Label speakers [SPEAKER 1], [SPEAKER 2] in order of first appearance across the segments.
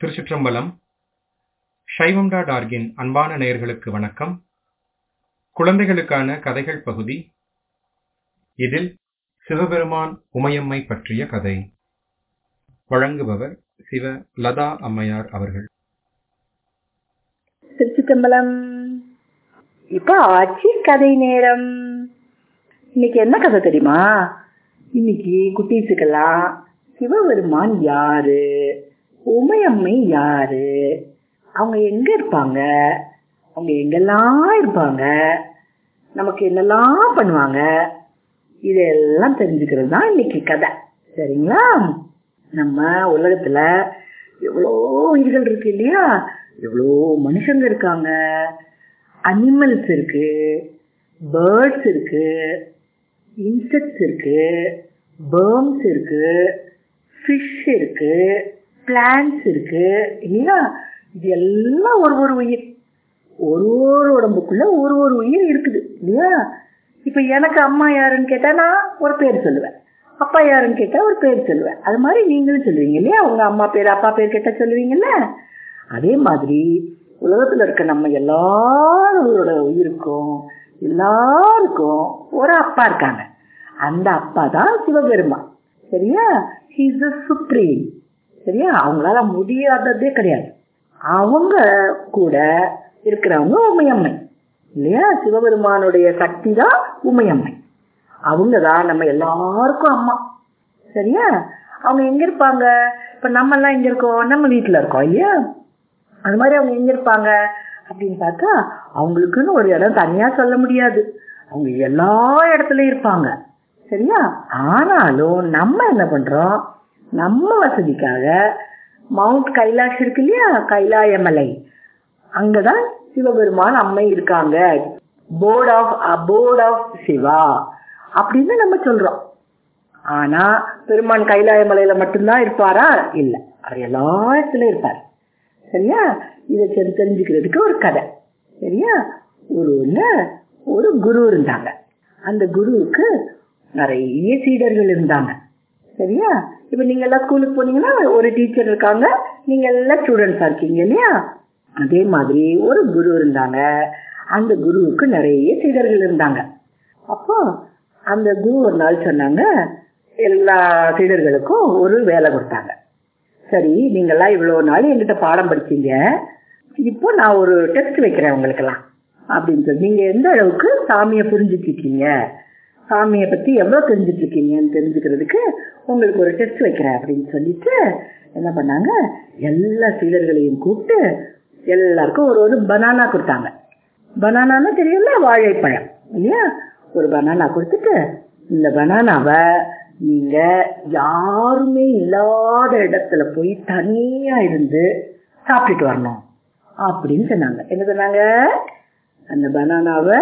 [SPEAKER 1] திருச்சிற்றம்பலம் சைவம் டாட் ஆர்கின் அன்பான நேயர்களுக்கு வணக்கம் குழந்தைகளுக்கான கதைகள் பகுதி இதில் சிவபெருமான் உமையம்மை பற்றிய கதை வழங்குபவர் சிவ லதா அம்மையார் அவர்கள்
[SPEAKER 2] திருச்சிற்றம்பலம் இப்ப ஆட்சி கதை நேரம் இன்னைக்கு என்ன கதை தெரியுமா இன்னைக்கு குட்டீஸுக்கெல்லாம் சிவபெருமான் யாரு உமையம்மை யாரு அவங்க எங்க இருப்பாங்க அவங்க எங்கெல்லாம் இருப்பாங்க நமக்கு என்னெல்லாம் பண்ணுவாங்க இதெல்லாம் தெரிஞ்சுக்கிறது தான் இன்னைக்கு கதை சரிங்களா நம்ம உலகத்துல எவ்வளோ உயிர்கள் இருக்கு இல்லையா எவ்வளோ மனுஷங்க இருக்காங்க அனிமல்ஸ் இருக்கு பேர்ட்ஸ் இருக்கு இன்செக்ட்ஸ் இருக்கு பேர்ம்ஸ் இருக்கு ஃபிஷ் இருக்கு பிளான்ஸ் இருக்கு இல்லையா இது எல்லாம் ஒரு ஒரு உயிர் ஒரு ஒரு உடம்புக்குள்ள ஒரு ஒரு உயிர் இருக்குது இல்லையா இப்ப எனக்கு அம்மா யாருன்னு கேட்டா நான் ஒரு பேர் சொல்லுவேன் அப்பா யாருன்னு கேட்டா ஒரு பேர் சொல்லுவேன் அது மாதிரி நீங்களும் சொல்லுவீங்க இல்லையா உங்க அம்மா பேர் அப்பா பேர் கேட்டா சொல்லுவீங்கல்ல அதே மாதிரி உலகத்துல இருக்க நம்ம எல்லாரோட உயிருக்கும் எல்லாருக்கும் ஒரு அப்பா இருக்காங்க அந்த அப்பா தான் சிவபெருமான் சரியா ஹீஸ் த சுப்ரீம் சரியா அவங்களால முடியாததே கிடையாது அவங்க கூட இருக்கிறவங்க உமையம்மை இல்லையா சிவபெருமானுடைய சக்தி தான் உமையம்மை அவங்க தான் நம்ம எல்லாருக்கும் அம்மா சரியா அவங்க எங்க இருப்பாங்க இப்ப நம்ம எல்லாம் எங்க இருக்கோம் நம்ம வீட்டுல இருக்கோம் இல்லையா அது மாதிரி அவங்க எங்க இருப்பாங்க அப்படின்னு பார்த்தா அவங்களுக்குன்னு ஒரு இடம் தனியா சொல்ல முடியாது அவங்க எல்லா இடத்துலயும் இருப்பாங்க சரியா ஆனாலும் நம்ம என்ன பண்றோம் நம்ம வசதிக்காக மவுண்ட் கைலாஷ் இருக்கு இல்லையா கைலாயமலை அங்கதான் சிவபெருமான் அம்மை இருக்காங்க part of part of Siva அப்படின்னு நம்ம சொல்றோம் ஆனா பெருமான் கைலாயமலையில மட்டும்தான் இருப்பாரா இல்ல அவர் எல்லா இடத்துலயும் இருப்பார் சரியா இதை தெரிஞ்சுக்கிறதுக்கு ஒரு கதை சரியா ஒரு ஒரு குரு இருந்தாங்க அந்த குருவுக்கு நிறைய சீடர்கள் இருந்தாங்க சரியா இப்ப நீங்க எல்லாம் ஸ்கூலுக்கு போனீங்கன்னா ஒரு டீச்சர் இருக்காங்க நீங்க எல்லாம் ஸ்டூடெண்ட்ஸா இருக்கீங்க இல்லையா அதே மாதிரி ஒரு குரு இருந்தாங்க அந்த குருவுக்கு நிறைய சீடர்கள் இருந்தாங்க அப்போ அந்த குரு ஒரு நாள் சொன்னாங்க எல்லா சீடர்களுக்கும் ஒரு வேலை கொடுத்தாங்க சரி நீங்கெல்லாம் இவ்வளவு நாள் என்கிட்ட பாடம் படிச்சீங்க இப்போ நான் ஒரு டெஸ்ட் வைக்கிறேன் உங்களுக்கெல்லாம் அப்படின்னு சொல்லி நீங்க எந்த அளவுக்கு சாமியை புரிஞ்சுட்டு இருக்கீங்க சாமியை பத்தி எவ்வளவு தெரிஞ்சுட்டு இருக்கீங்கன்னு தெரிஞ்சுக்கிறதுக்கு உங்களுக்கு ஒரு டெஸ்ட் வைக்கிறேன் அப்படின்னு சொல்லிட்டு என்ன பண்ணாங்க எல்லா சீடர்களையும் கூப்பிட்டு எல்லாருக்கும் ஒரு ஒரு பனானா கொடுத்தாங்க பனானான்னு தெரியல வாழைப்பழம் இல்லையா ஒரு பனானா கொடுத்துட்டு இந்த பனானாவை நீங்க யாருமே இல்லாத இடத்துல போய் தனியா இருந்து சாப்பிட்டுட்டு வரணும் அப்படின்னு சொன்னாங்க என்ன சொன்னாங்க அந்த பனானாவை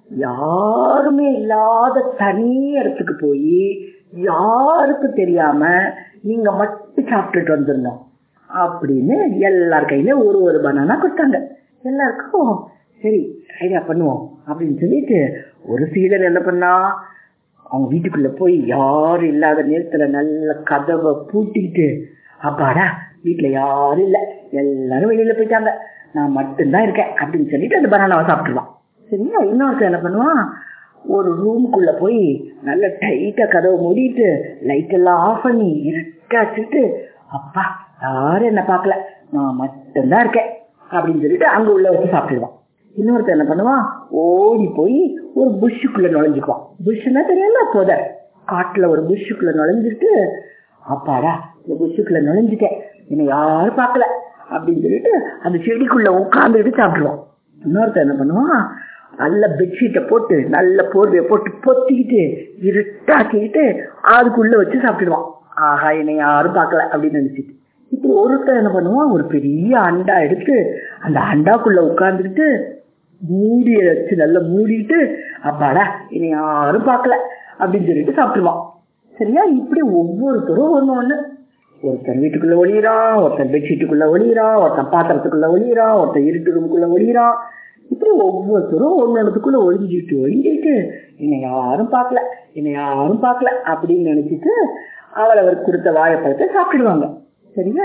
[SPEAKER 2] யாருமே இல்லாத தனி இடத்துக்கு போய் யாருக்கும் தெரியாம நீங்க மட்டும் சாப்பிட்டுட்டு வந்துடணும் அப்படின்னு எல்லார் கையில ஒரு ஒரு பனானா கொடுத்தாங்க எல்லாருக்கும் சரி ஐடியா பண்ணுவோம் அப்படின்னு சொல்லிட்டு ஒரு சீடர் என்ன பண்ணா அவங்க வீட்டுக்குள்ள போய் யாரும் இல்லாத நேரத்துல நல்ல கதவை பூட்டிக்கிட்டு அப்பாடா வீட்டுல யாரும் இல்ல எல்லாரும் வெளியில போயிட்டாங்க நான் மட்டும்தான் இருக்கேன் அப்படின்னு சொல்லிட்டு அந்த பனானாவை சாப்பிட்டுருவான் சரியா இன்னொருத்தர் என்ன பண்ணுவான் ஒரு ரூம்குள்ள போய் நல்ல டைட்டா கதவை மூடிட்டு லைட் எல்லாம் ஆஃப் பண்ணி இருட்டாச்சுட்டு அப்பா யாரும் என்ன பார்க்கல நான் மட்டும்தான் இருக்கேன் அப்படின்னு சொல்லிட்டு அங்க உள்ள வச்சு சாப்பிட்டுடுவான் இன்னொருத்தர் என்ன பண்ணுவான் ஓடி போய் ஒரு புஷ்ஷுக்குள்ள நுழைஞ்சுக்குவான் புஷ்னா தெரியல புதர் காட்டுல ஒரு புஷ்ஷுக்குள்ள நுழைஞ்சிட்டு அப்பாடா இந்த புஷ்ஷுக்குள்ள நுழைஞ்சிட்டேன் என்னை யாரும் பார்க்கல அப்படின்னு சொல்லிட்டு அந்த செடிக்குள்ள உட்காந்துக்கிட்டு சாப்பிடுவான் இன்னொருத்தர் என்ன பண்ணுவான் நல்ல பெட்ஷீட்டை போட்டு நல்ல போர்வையை போட்டு பொத்திக்கிட்டு இருட்டாக்கிக்கிட்டு அதுக்குள்ள வச்சு சாப்பிட்டுடுவான் ஆஹா என்னை யாரும் பார்க்கல அப்படின்னு நினைச்சிட்டு இப்படி ஒருத்தர் என்ன பண்ணுவான் ஒரு பெரிய அண்டா எடுத்து அந்த அண்டாக்குள்ள உட்காந்துக்கிட்டு மூடிய வச்சு நல்லா மூடிட்டு அப்பாடா என்னை யாரும் பார்க்கல அப்படின்னு சொல்லிட்டு சாப்பிட்டுருவான் சரியா இப்படி ஒவ்வொருத்தரும் ஒண்ணு ஒண்ணு ஒருத்தன் வீட்டுக்குள்ள ஒளியிறான் ஒருத்தன் பெட்ஷீட்டுக்குள்ள ஒளியிறான் ஒருத்தன் பாத்திரத்துக்குள்ள ஒளியிறான் ஒருத்தன் இருட்டு ரூமுக்குள்ள ஒளியிறான் இப்படி ஒவ்வொருத்தரும் ஒன்னொன்னுக்குள்ள ஒளிஞ்சிட்டு ஒளிஞ்சிட்டு என்னை யாரும் பார்க்கல என்னை யாரும் பார்க்கல அப்படின்னு நினைச்சிட்டு அவள் அவர் கொடுத்த வாழைப்பழத்தை சாப்பிடுவாங்க சரியா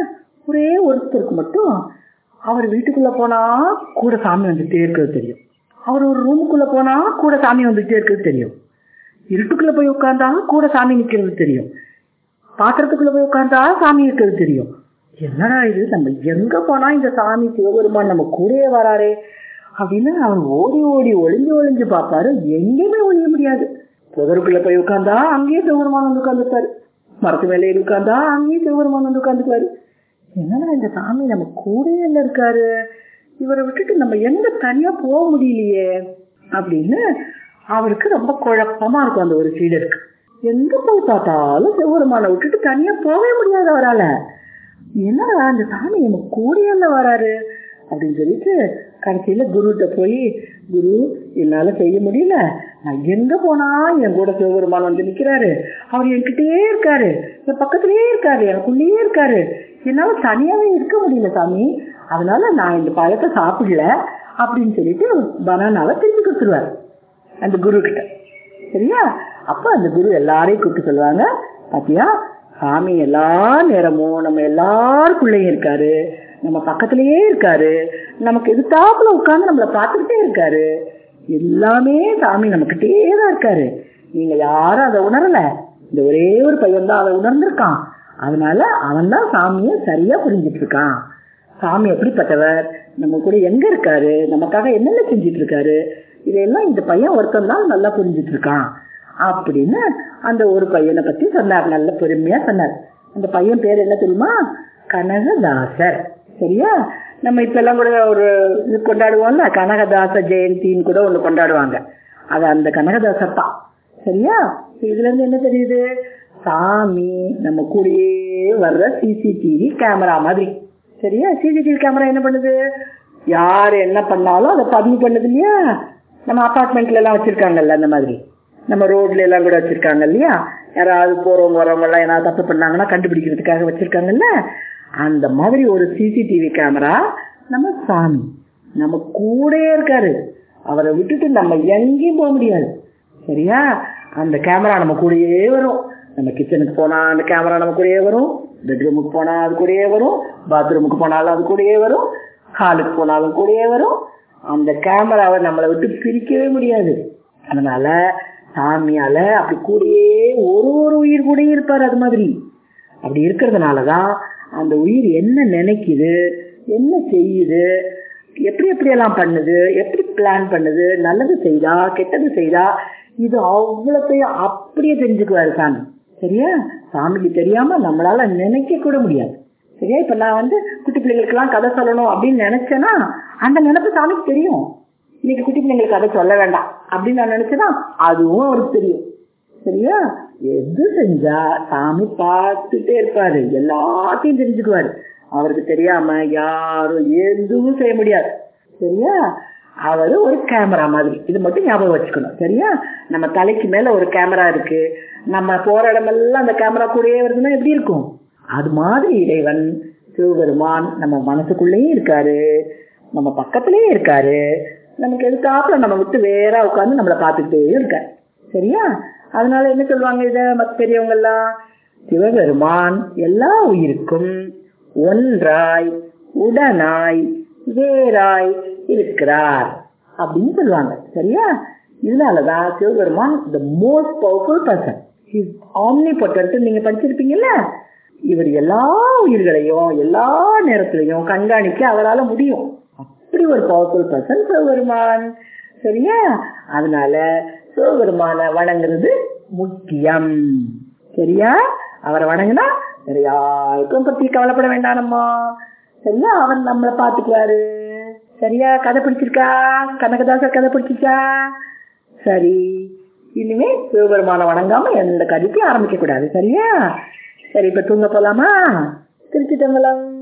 [SPEAKER 2] ஒரே ஒருத்தருக்கு மட்டும் அவர் வீட்டுக்குள்ள போனா கூட சாமி வந்துட்டே இருக்கிறது தெரியும் அவர் ஒரு ரூமுக்குள்ள போனா கூட சாமி வந்துட்டே இருக்கிறது தெரியும் இருட்டுக்குள்ள போய் உட்கார்ந்தா கூட சாமி நிக்கிறது தெரியும் பாத்திரத்துக்குள்ள போய் உட்கார்ந்தா சாமி இருக்கிறது தெரியும் என்னடா இது நம்ம எங்க போனா இந்த சாமி சிவபெருமான் நம்ம கூடயே வராரே அப்படின்னு அவர் ஓடி ஓடி ஒளிஞ்சு ஒளிஞ்சு பார்ப்பாரு எங்கேயுமே ஒழிய முடியாது புதருக்குள்ள போய் உட்கார்ந்தா அங்கேயே சிவபெருமான் வந்து உட்காந்துருப்பாரு மரத்து மேலே உட்கார்ந்தா அங்கேயே சிவபெருமான் வந்து உட்காந்துக்குவாரு என்னடா இந்த சாமி நம்ம கூடயே என்ன இருக்காரு இவரை விட்டுட்டு நம்ம எங்க தனியா போக முடியலையே அப்படின்னு அவருக்கு ரொம்ப குழப்பமா இருக்கும் அந்த ஒரு சீடருக்கு எங்க போய் பார்த்தாலும் சிவபெருமானை விட்டுட்டு தனியா போகவே முடியாது அவரால என்னடா அந்த சாமி நம்ம கூடயே என்ன வராரு அப்படின்னு சொல்லிட்டு கடைசியில குருகிட்ட போய் குரு என்னால செய்ய முடியல நான் எங்க போனா என் கூட சிவபெருமான் வந்து நிக்கிறாரு அவர் என்கிட்டயே இருக்காரு என் பக்கத்திலேயே இருக்காரு எனக்குள்ளேயே இருக்காரு என்னால தனியாவே இருக்க முடியல சாமி அதனால நான் இந்த பழத்தை சாப்பிடல அப்படின்னு சொல்லிட்டு பனானாவை திருப்பி கொடுத்துருவாரு அந்த குரு கிட்ட சரியா அப்ப அந்த குரு எல்லாரையும் கூப்பிட்டு சொல்லுவாங்க பாத்தியா சாமி எல்லா நேரமும் நம்ம எல்லாருக்குள்ளேயும் இருக்காரு நம்ம பக்கத்திலேயே இருக்காரு நமக்கு எதிர்த்தாப்புல உட்கார்ந்து நம்மளை பார்த்துக்கிட்டே இருக்காரு எல்லாமே சாமி நம்மகிட்டே தான் இருக்காரு நீங்க யாரும் அதை உணரல இந்த ஒரே ஒரு பையன் தான் அதை உணர்ந்திருக்கான் அதனால அவன் தான் சாமியை சரியா புரிஞ்சிட்டு இருக்கான் சாமி எப்படிப்பட்டவர் நம்ம கூட எங்க இருக்காரு நமக்காக என்னென்ன செஞ்சிட்டு இருக்காரு இதெல்லாம் இந்த பையன் ஒருத்தன் தான் நல்லா புரிஞ்சிட்டு இருக்கான் அப்படின்னு அந்த ஒரு பையனை பத்தி சொன்னார் நல்ல பெருமையா சொன்னார் அந்த பையன் பேர் என்ன தெரியுமா கனகதாசர் சரியா நம்ம இப்ப எல்லாம் கூட ஒரு இது கொண்டாடுவோம்ல கனகதாச ஜெயந்தின்னு கூட ஒண்ணு கொண்டாடுவாங்க அது அந்த கனகதாசர் தான் சரியா இதுல இருந்து என்ன தெரியுது சாமி நம்ம கூடயே வர்ற சிசிடிவி கேமரா மாதிரி சரியா சிசிடிவி கேமரா என்ன பண்ணுது யார் என்ன பண்ணாலும் அதை பதிவு பண்ணுது இல்லையா நம்ம அபார்ட்மெண்ட்ல எல்லாம் வச்சிருக்காங்கல்ல அந்த மாதிரி நம்ம ரோட்ல எல்லாம் கூட வச்சிருக்காங்க இல்லையா யாராவது போறவங்க வரவங்க எல்லாம் ஏதாவது தப்பு பண்ணாங்கன்னா கண்டுபிடிக்கிறதுக்காக வச்சிருக்காங்கல்ல அந்த மாதிரி ஒரு சிசிடிவி கேமரா நம்ம சாமி நம்ம கூடயே இருக்காரு அவரை விட்டுட்டு நம்ம எங்கேயும் போக முடியாது சரியா அந்த கேமரா நம்ம கூடயே வரும் நம்ம கிச்சனுக்கு போனா அந்த கேமரா நம்ம கூடயே வரும் பெட்ரூமுக்கு போனா அது கூடயே வரும் பாத்ரூமுக்கு போனாலும் அது கூடயே வரும் ஹாலுக்கு போனாலும் கூடயே வரும் அந்த கேமராவை நம்மளை விட்டு பிரிக்கவே முடியாது அதனால சாமியால அப்படி கூடயே ஒரு ஒரு உயிர் கூடயே இருப்பாரு அது மாதிரி அப்படி இருக்கிறதுனாலதான் அந்த உயிர் என்ன நினைக்குது என்ன செய்யுது எப்படி எப்படி எல்லாம் பண்ணுது எப்படி பிளான் பண்ணுது நல்லது செய்தா கெட்டது செய்தா இது அவ்வளோத்தையும் அப்படியே தெரிஞ்சுக்குவாரு சாமி சரியா சாமிக்கு தெரியாம நம்மளால நினைக்க கூட முடியாது சரியா இப்ப நான் வந்து குட்டி பிள்ளைங்களுக்கு எல்லாம் கதை சொல்லணும் அப்படின்னு நினைச்சேன்னா அந்த நினைப்பு சாமிக்கு தெரியும் இன்னைக்கு குட்டி பிள்ளைங்களுக்கு கதை சொல்ல வேண்டாம் அப்படின்னு நான் நினைச்சேன்னா அதுவும் அவருக்கு தெரியும் சரியா எது செஞ்சா சாமி பார்த்துட்டே இருப்பாரு எல்லாத்தையும் தெரிஞ்சுக்குவாரு அவருக்கு தெரியாம யாரும் எதுவும் செய்ய முடியாது சரியா அவரு ஒரு கேமரா மாதிரி இது மட்டும் ஞாபகம் வச்சுக்கணும் சரியா நம்ம தலைக்கு மேல ஒரு கேமரா இருக்கு நம்ம போற இடமெல்லாம் அந்த கேமரா கூடயே வருதுன்னா எப்படி இருக்கும் அது மாதிரி இறைவன் சிவபெருமான் நம்ம மனசுக்குள்ளேயும் இருக்காரு நம்ம பக்கத்திலேயே இருக்காரு நமக்கு எதுக்காப்புல நம்ம விட்டு வேற உட்காந்து நம்மளை பார்த்துக்கிட்டே இருக்காரு சரியா அதனால என்ன சொல்லுவாங்க இத மத்த பெரியவங்க எல்லாம் சிவபெருமான் எல்லா உயிருக்கும் ஒன்றாய் உடனாய் வேறாய் இருக்கிறார் அப்படின்னு சொல்லுவாங்க சரியா இதனாலதான் Sivaperuman the most powerful person is omnipotent நீங்க படிச்சிருப்பீங்கல்ல இவர் எல்லா உயிர்களையும் எல்லா நேரத்திலையும் கண்காணிக்க அவரால முடியும் அப்படி ஒரு பவர்ஃபுல் பர்சன் சிவபெருமான் சரியா அதனால சிவபெருமான வணங்குறது முக்கியம் சரியா அவரை வணங்கினா வேற யாருக்கும் பத்தி கவலைப்பட வேண்டாம்மா சரியா அவன் நம்மளை பாத்துக்குவாரு சரியா கதை பிடிச்சிருக்கா கனகதாசர் கதை பிடிச்சிருக்கா சரி இனிமே சிவபெருமான வணங்காம எந்த கதைக்கும் ஆரம்பிக்க கூடாது சரியா சரி இப்ப தூங்க போலாமா திருச்சி தங்கலாம்